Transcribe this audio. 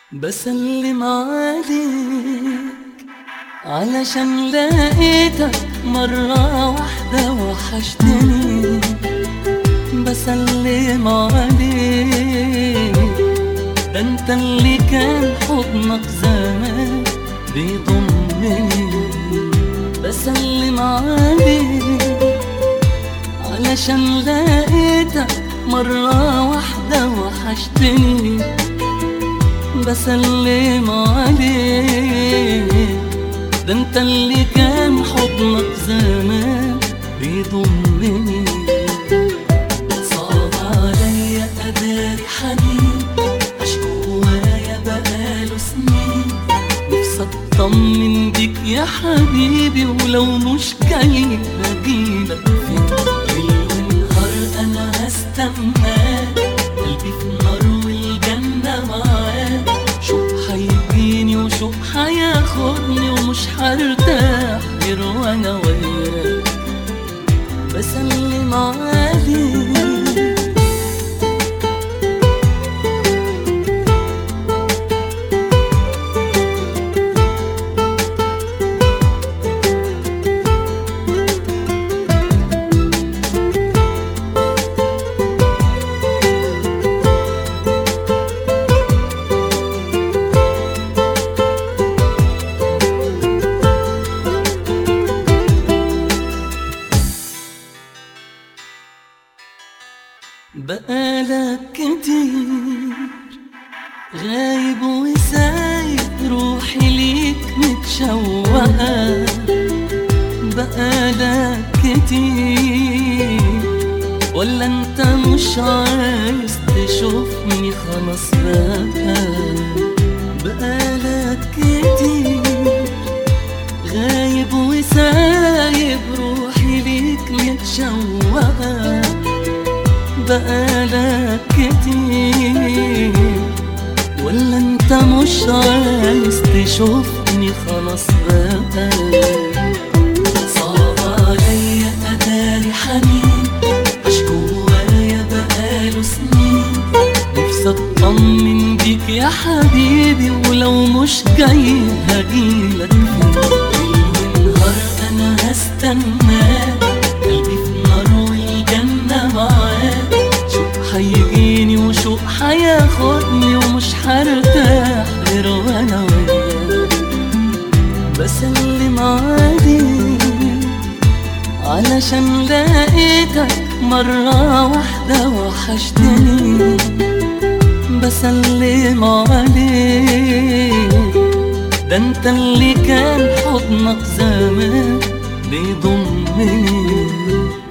بسلم عليك علشان لقيتك مرة واحدة وحشتني بسلم عليك ده انت اللي كان حضنك زمان بيضمني بسلم عليك علشان لقيتك مرة واحدة وحشتني بسلم عليك ده انت اللي كان حضنك زمان بيضمني صعب عليا اداري حنين عشق جوايا بقاله سنين نفسي اطمن بيك يا حبيبي ولو مش جاي هجيلك فين ليل ونهار انا هستناك قلبي في النار والجنة معاك شوق هيجيني وشوق هياخدني ومش هرتاح غير وانا وياك بسلم عليك بقالك كتير غايب وسايب روحي ليك متشوقة بقالك كتير ولا انت مش عايز تشوفني خلاص بقى بقالك كتير غايب وسايب روحي ليك متشوقة بقالك كتير ولا انت مش عايز تشوفني خلاص بقى صعب عليا اداري حنين عشق جوايا بقاله سنين نفسي اطمن بيك يا حبيبي ولو مش جاي هجيلك ليل ونهار انا هستناك قلبي في النار والجنة معاك شوق هيجيني وشوق هياخدني ومش هرتاح غير وانا وياك بسلم عليك علشان لقيتك مرة واحدة وحشتني بسلم عليك ده انت اللي كان حضنك زمان بيضمني